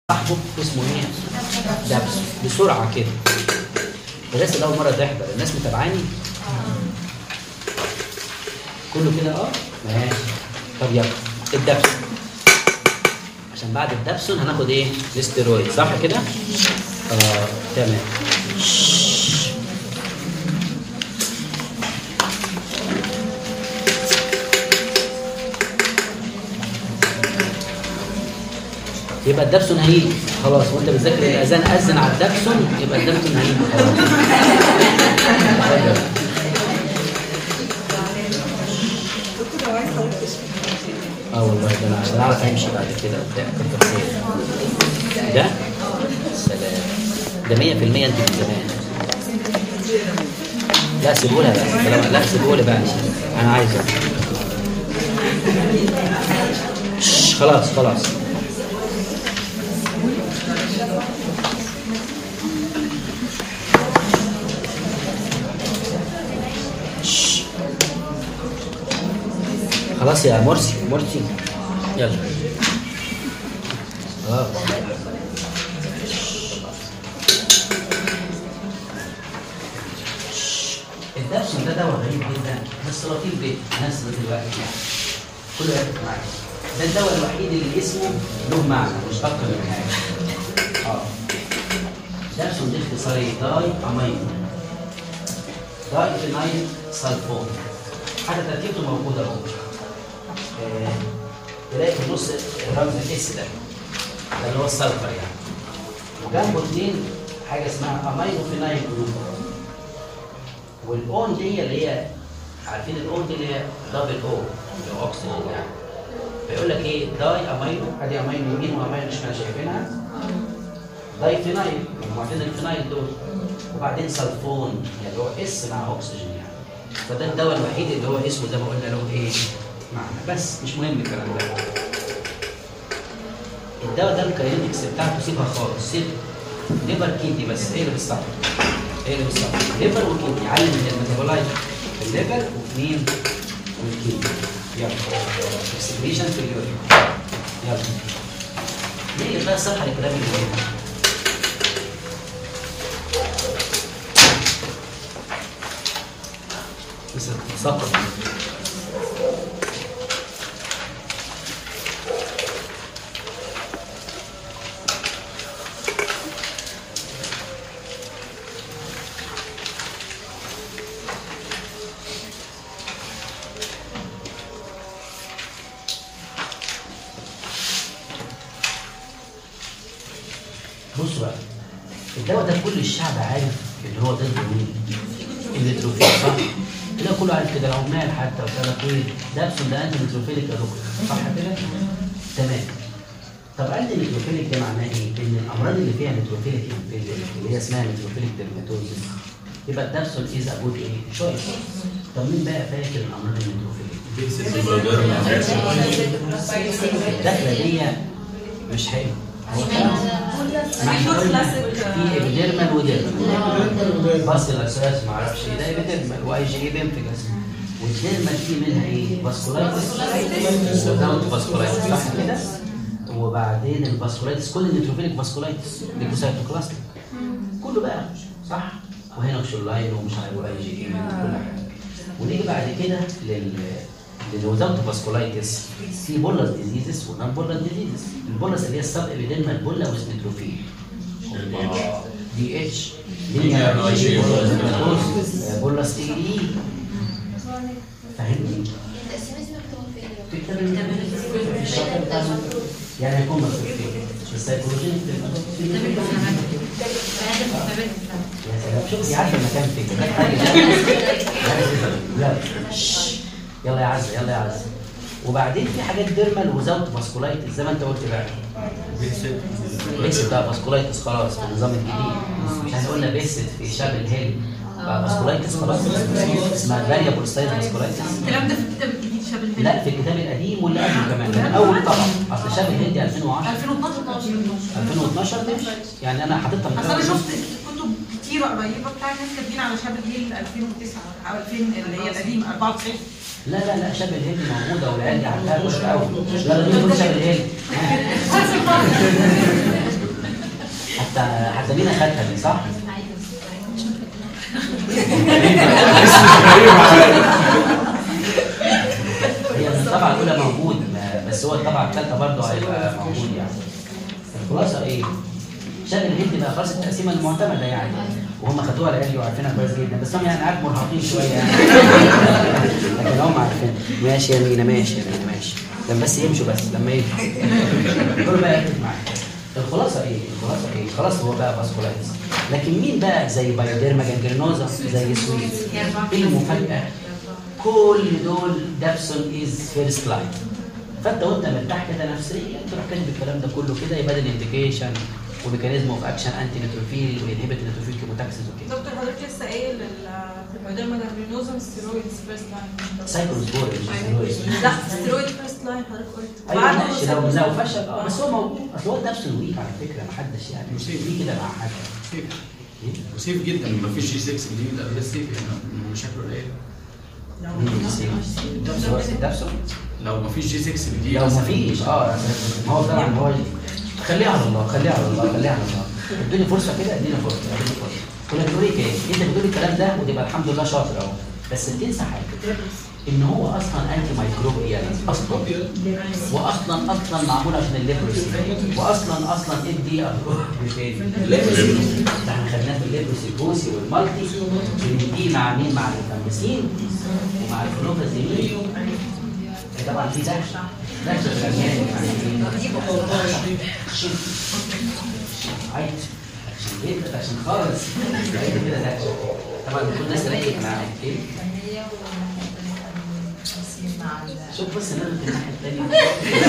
صاحبه اسمه ايه؟ دبس بسرعه كده الناس اللي اول مره تحضر الناس متابعاني كله كده اه ماشي طب يلا الدبس عشان بعد الدبسون هناخد ايه؟ الاستيرويد صح كده؟ اه تمام يبقى الدبسون هيجي خلاص وانت بتذاكر الاذان اذن على الدبسون يبقى الدبسون هيجي خلاص اه والله ده انا عشان اعرف امشي بعد كده وبتاع كتر خير ده سلام ده 100% انت من زمان لا سيبولها بقى لا سيبولي بقى انا عايزه شش، خلاص خلاص شش. خلاص يا مرسي مرسي يلا اه الدبسون ده دواء غريب جدا بس لطيف جدا الناس دلوقتي يعني كل واحد معاك ده الدواء الوحيد اللي اسمه له معنى مش اكتر من حاجه اه دبسون دي اختصاري داي امينو داي فينايل سلفون حاجه تركيبته موجوده اهو آه، تلاقي في النص رمز الاس ده ده اللي هو السلفر يعني وجنبه اثنين حاجه اسمها امينو فينايل جروب والاون دي اللي هي عارفين الاون دي اللي هي دبل او اللي هو اوكسجين يعني فيقول لك ايه داي امينو ادي امينو يمين وامينو شمال شايفينها داي فينايل مجموعتين الفينايل دول وبعدين سلفون يعني اللي هو اس مع اكسجين يعني فده الدواء الوحيد اللي هو اسمه زي ما قلنا له ايه معنى بس مش مهم الكلام ده الدواء ده الكاينتكس بتاعته سيبها خالص سيب ليفر كيدني بس هي اللي بالصح هي اللي بالصح ليفر وكيدني علم الميتابولايت الليفر ومين والكيدني يلا اكسكريشن في اليورين يلا نيجي بقى الصفحه الكلام اللي هنا سقط بصوا بقى الدواء ده كل الشعب عارف اللي هو ضد مين؟ النيتروفيل صح؟ كده كله عارف كده العمال حتى وكده كل دابسون ده انتي نيتروفيليك يا دكتور صح كده؟ تمام طب انتي نيتروفيليك ده معناه ايه؟ ان الامراض اللي فيها نيتروفيليك اللي هي اسمها نيتروفيليك ديرماتوزيس يبقى الدابسون از ابوت ايه؟ شويس طب مين بقى فاكر الامراض النيتروفيليك؟ الدخله دي مش حلو هو ما احنا قلنا في ابيديرمال وديرمال بس الاساس ما اعرفش ايه ده ابيديرمال واي جي اي بيمفيجاس والديرمال في منها ايه؟ فاسكولايتس وداوت فاسكولايتس صح كده؟ وبعدين الفاسكولايتس كل النيتروفيليك فاسكولايتس ليكوسايتوكلاستيك كله بقى صح؟ وهنا شولاين ومش عارف واي جي اي كل حاجه ونيجي بعد كده لل للوزاوت فاسكولايتس في بولس ديزيزز ونان بولس ديزيزز البولس اللي هي السب ابيديرمال بولا والنيتروفيل دي اتش بولس اي اي فاهمني؟ في كتاب في الشابتر بتاع يعني هيكون مكتوب فيه السيكولوجي يا سلام شوف دي عارفه المكان فين يلا شش. يلا يا عزه يلا يا عزه وبعدين في حاجات ديرمال وزاوت فاسكولايتس زي ما انت قلت بقى بيكس بتاع فاسكولايتس خلاص في النظام الجديد مش احنا قلنا بيكس في شاب الهيل بقى فاسكولايتس خلاص اسمها فاريبل ستايل فاسكولايتس الكلام ده في الكتاب الجديد شاب الهند لا في الكتاب القديم واللي قبله كمان من اول طبعا اصل شاب الهيل دي 2010 2012 2012 ماشي يعني انا حاططها من اصل انا أول شفت كتب كتير قريبه بتاع ناس كاتبين على شاب الهيل 2009 او 2000 اللي هي القديمه 94 لا لا لا شاب الهند موجوده والعيال دي عندها مشكله قوي لا لا دي كل شاب الهند تا- حسابينا خدها دي صح؟ هي الطبعة الأولى موجود ما- بس هو الطبعة الثالثة برضه هيبقى موجود يعني الخلاصة إيه؟ شان الهند بقى خلاص التقسيمة المعتمدة يعني وهم خدوها العيال وعارفينها كويس جدا بس هم يعني عارف مرهقين شوية يعني لكن هم عارفين ماشي يا مينا ماشي يا مينا ماشي لما بس يمشوا بس لما يمشوا كل بقى يركز معايا الخلاصة ايه؟ الخلاصة ايه؟ خلاص هو بقى فاسكولايتس لكن مين بقى زي بايوديرما جانجرينوزا زي سويت ايه المفاجأة؟ كل دول دابسون از فيرست لاين فانت وانت مرتاح كده نفسيا تروح كاتب الكلام ده كله كده يبقى ده الانديكيشن وميكانيزم اوف اكشن انتي نيتروفيل وينهبت نيتروفيل كيموتاكسيس وكده دكتور حضرتك لسه قايل الهيدرما جابرينوزم ستيرويدز فيرست لاين سايكلوسبور لا ستيرويد فيرست لاين حضرتك قلت ايوه بعد ماشي لو ما لو فشل اه بس هو موجود اصل هو نفس الويك على فكره ما حدش يعني مش ليه كده مع حد إيه؟ وسيف جدا ما فيش جي 6 جديد لا ده سيف يعني مشاكله قليله نفسه لو ما فيش جي 6 جديد لو ما فيش اه ما هو طبعا هو خليها على الله خليها على الله خليها على الله اديني فرصه كده اديني فرصه اديني فرصه كنا بنقول ايه كده انت بتقول الكلام ده وتبقى الحمد لله شاطر اهو بس تنسى حاجه ان هو اصلا انتي مايكروبيال اصلا واصلا اصلا معمول عشان الليبروسي واصلا اصلا ادي ابروح فين؟ الليبروسي ده احنا خدناه في الليبروسي البوسي والمالتي بنديه مع مين؟ مع الفامبسين ومع الفلوفازيمين طبعا في دهشه دهشه في الأجيال يعني عايز عشان جدا عشان خالص عايز كده دهشه طبعا كل الناس ركزت معايا ايه؟ شوف بس انا في الناحيه الثانيه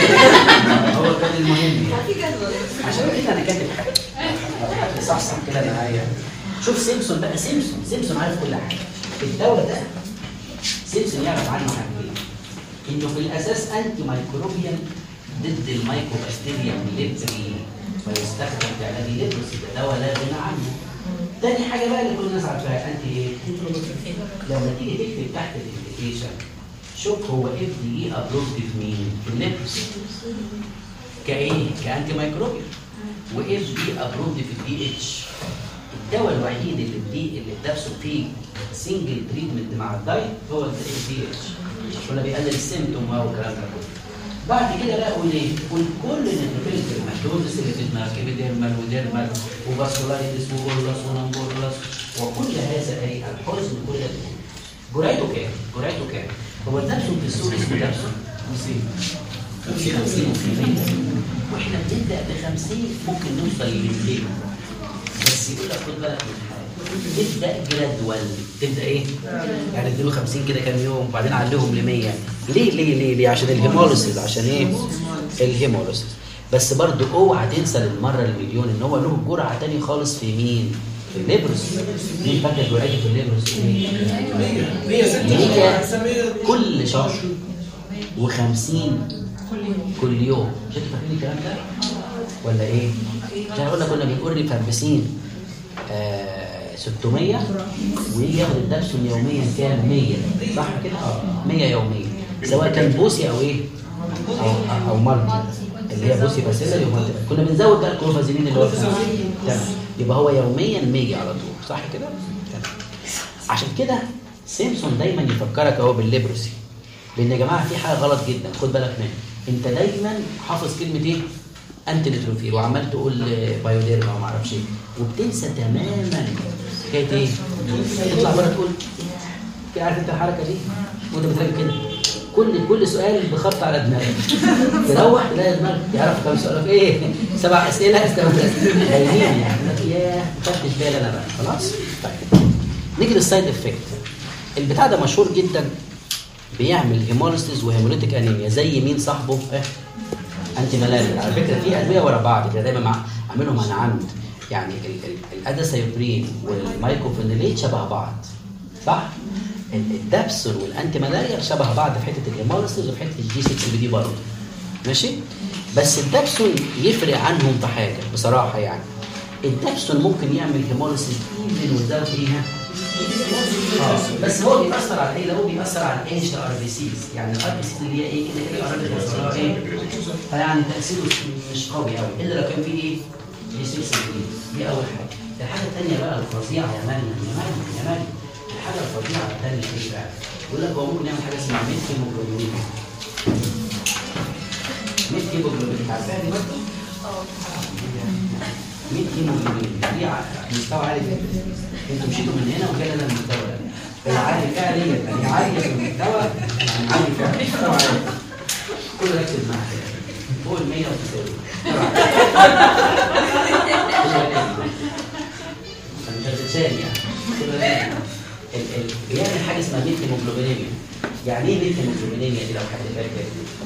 هو كان المهم يعني عشان كده انا كاتب حاجه حد صحصح كده معايا شوف سيمسون بقى سيمسون سيمسون عارف كل حاجه الدواء ده سيمسون يعرف عنه حاجتين انه في الاساس انتي مايكروبيال ضد المايكوبكتيريا ليبري ويستخدم في علاج الليبروسي ده دواء لا غنى عنه تاني حاجه بقى اللي كل الناس عارفاها انتي ايه؟ لما تيجي تكتب تحت الانديكيشن شوف هو اف دي اي ابروفد في مين؟ في الليبروسي كايه؟ كانتي مايكروبيال واف دي ابروفد في الدي اتش الدواء الوحيد اللي بدي اللي بتحصل فيه سنجل تريتمنت مع الدايت هو الدي اتش ولا بيقلل السيمتوم او الكلام ده كله بعد كده بقى قول ايه؟ قول كل النيتروفيلز المحدودس اللي في دماغك ايبيديرمال وديرمال وباسكولايتس وبولس ونمبورلس وكل هذا اي الحزن كل ده جرعته كام؟ جرعته كام؟ هو النفسون في السوق اسمه نفسون 50 50 واحنا بنبدا ب 50 ممكن نوصل ل 200 بس يقول لك خد بالك من حاجه تبدا جرادوال تبدا ايه؟ يعني اديله 50 كده كام يوم وبعدين عليهم ل 100 ليه ليه ليه ليه؟ عشان الهيموليسيس عشان ايه؟ الهيموليسيس بس برضو اوعى تنسى للمره المليون ان هو له جرعه تاني خالص في مين؟ في الليبروس مين فاكر جرعته في الليبروس ايه؟ مية كل شهر وخمسين كل يوم مش انتوا فاكرين الكلام ده؟ ولا ايه؟ عشان قلنا كنا بنقول ريفامبسين آه 600 ويجي ياخد الدبسون يوميا كام 100 صح كده؟ اه 100 يوميا سواء كان بوسي او ايه؟ او او مالتي اللي هي بوسي باسيلر ومالتي كنا بنزود بقى الكلوفازيمين اللي هو تمام يبقى هو يوميا 100 على طول صح كده؟ تمام عشان كده سيمسون دايما يفكرك اهو بالليبروسي لان يا جماعه في حاجه غلط جدا خد بالك منها انت دايما حافظ كلمه ايه؟ انتي نيتروفيل وعمال تقول بايوديرما وما اعرفش ايه وبتنسى تماما حكايه ايه؟ تطلع بره تقول كده عارف انت الحركه دي وانت بتراجع كده كل كل سؤال بخط على دماغك تروح تلاقي دماغك يعرف كم سؤال في ايه؟ سبع اسئله استوعب هايلين يعني ياه ما خدتش بالي انا بقى خلاص؟ طيب نيجي للسايد افكت البتاع ده مشهور جدا بيعمل هيموليسيس وهيموليتيك انيميا زي مين صاحبه؟ ايه؟ انتي ملاريا على فكره في ادويه ورا بعض كده دايما مع عاملهم عن عمد يعني ال- ال- الاداسايبرين والمايكوفينيليت شبه بعض صح؟ ال- الدابسون والانتي ملاريا شبه بعض في حته الهيموليسيس وفي حته الجي 6 بي دي برضه ماشي؟ بس الدابسون يفرق عنهم في حاجه بصراحه يعني الدابسون ممكن يعمل هيموليسيس ايفن وزاوت فيها اه بس هو بيأثر على ايه؟ ده هو بيأثر على الاتش ار بي سيز يعني الار بي سيز اللي هي ايه كده كده قربت توصلها ايه؟ فيعني تأثيره مش قوي قوي الا لو كان في ايه؟ دي 6 جديد دي اول حاجه الحاجه الثانيه بقى الفظيعه يا مريم يا مريم يا مريم الحاجه الفظيعه الثانيه ايه بقى؟ يقول لك هو ممكن يعمل حاجه اسمها ميت هيموجلوبين ميت هيموجلوبين عارفاها دي برضه؟ ميت هيموجلوبين دي ع- مستوى عالي جدا انتوا مشيتوا من هنا وجاي لنا المستوى ده العالي فعليا يعني عالي في المستوى يعني عالي فعلا مستوى عالي كل ركز معايا كده فوق ال 100 وتساوي انت بتتسال يعني كل ركز. ال- ال- بيعمل حاجه اسمها ميت هيموجلوبينيميا يعني ايه ميت هيموجلوبينيميا دي لو حد فاكر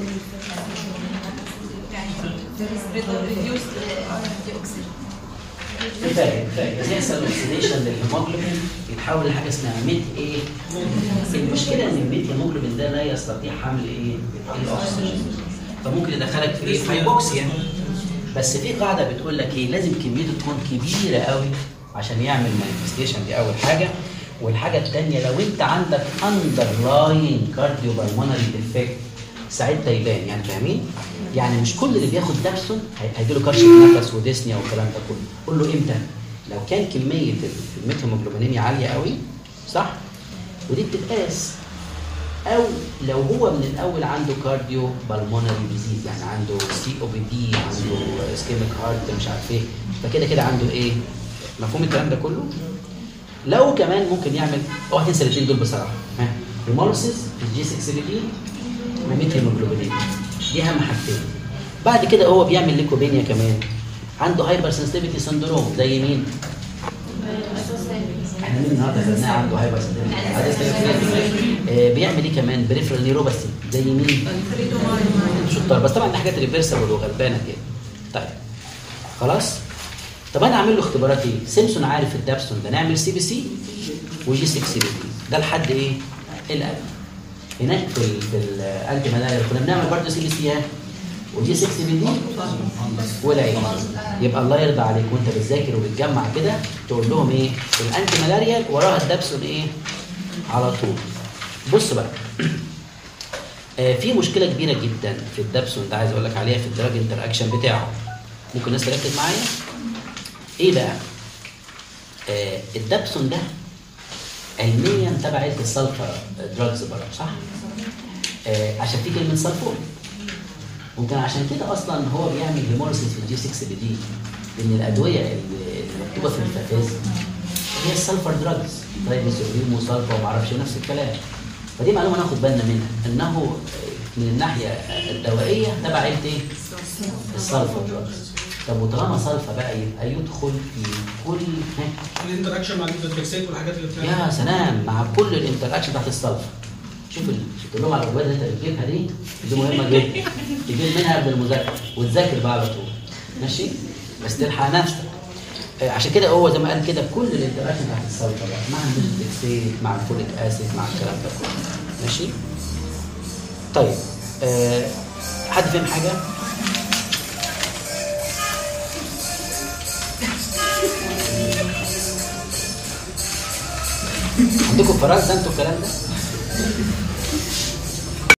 كفايه كفايه بس يحصل اوكسيديشن للهيموجلوبين يتحول لحاجه اسمها ميت ايه؟ المشكله ان الميت هيموجلوبين ده لا يستطيع حمل ايه؟ الاكسجين فممكن يدخلك في ايه؟ في هايبوكسيا بس في قاعده بتقول لك ايه؟ لازم كميته تكون كبيره قوي عشان يعمل مانيفستيشن دي اول حاجه والحاجه الثانيه لو انت عندك اندرلاين كارديو بالمونري ديفكت ساعتها يبان يعني فاهمين؟ يعني مش كل اللي بياخد دابسون هي- هيجي له كرشه نفس وديسنيا والكلام ده كله قول له امتى؟ لو كان كميه الميثيوموجلوبينيميا عاليه قوي صح؟ ودي بتتقاس او لو هو من الاول عنده كارديو بالمونري ديزيز يعني عنده سي او بي دي عنده اسكيميك هارت مش عارف ايه فكده كده عنده ايه؟ مفهوم الكلام ده كله؟ لو كمان ممكن يعمل اوعى تنسى الاثنين دول بصراحه ها هيموليسيس الجي 6 بي دي وميت هيموجلوبينيميا دي اهم حاجتين بعد كده هو بيعمل ليكوبينيا كمان عنده هايبر سنسيتيفيتي سندروم زي مين؟ احنا مين النهارده خدناه عنده هايبر سنسيتيفيتي بيعمل ايه كمان؟ بريفرال نيوروباثي زي مين؟ شطار بس طبعا دي حاجات ريفرسبل وغلبانه كده طيب خلاص؟ طب انا اعمل له اختبارات ايه؟ سيمسون عارف الدابسون ده نعمل سي بي سي وجي 6 بي دي ده لحد ايه؟ القلب هناك في ال في الانتي ملاريا كنا بنعمل برضه سي بي سي ها ودي 6 بي دي والعين يبقى الله يرضى عليك وانت بتذاكر وبتجمع كده تقول لهم ايه؟ الانتي ملاريا وراها الدابسون ايه؟ على طول بص بقى آه، في مشكله كبيره جدا في الدابسون ده عايز اقول لك عليها في الدراج انتر اكشن بتاعه ممكن الناس تركز معايا ايه بقى آه الدابسون ده علميا تبع عيله السلفا دراجز برضه صح آه عشان في كلمه سلفون ممكن عشان كده اصلا هو بيعمل هيموليسيس في الجي 6 بي دي لان الادويه اللي اللي مكتوبه في الفافيز هي السلفر دراجز ترايبوسيريوم وسلفا وما اعرفش نفس الكلام فدي معلومه ناخد بالنا منها انه من الناحيه الدوائيه تبع عيله ايه؟ السلفر دراجز طب وطالما سلفا بقى يبقى يدخل في كل ها، الانتراكشن مع الفيتريكسات والحاجات اللي بتعمل يا سلام مع كل الانتراكشن بتاعت السلفا شوف ال- شوف لهم على الأبواب اللي انت بتجيبها دي دي مهمه جدا تجيب منها قبل المذاكره وتذاكر بقى على طول ماشي بس تلحق نفسك آه، عشان كده هو زي ما قال كده كل الانتراكشن بتاعت السلفا بقى مع الميزوتكسيت مع الفوليك اسيد مع الكلام ده كله ماشي طيب أه حد فاهم حاجه؟ عندكم في فرنسا انتوا الكلام ده؟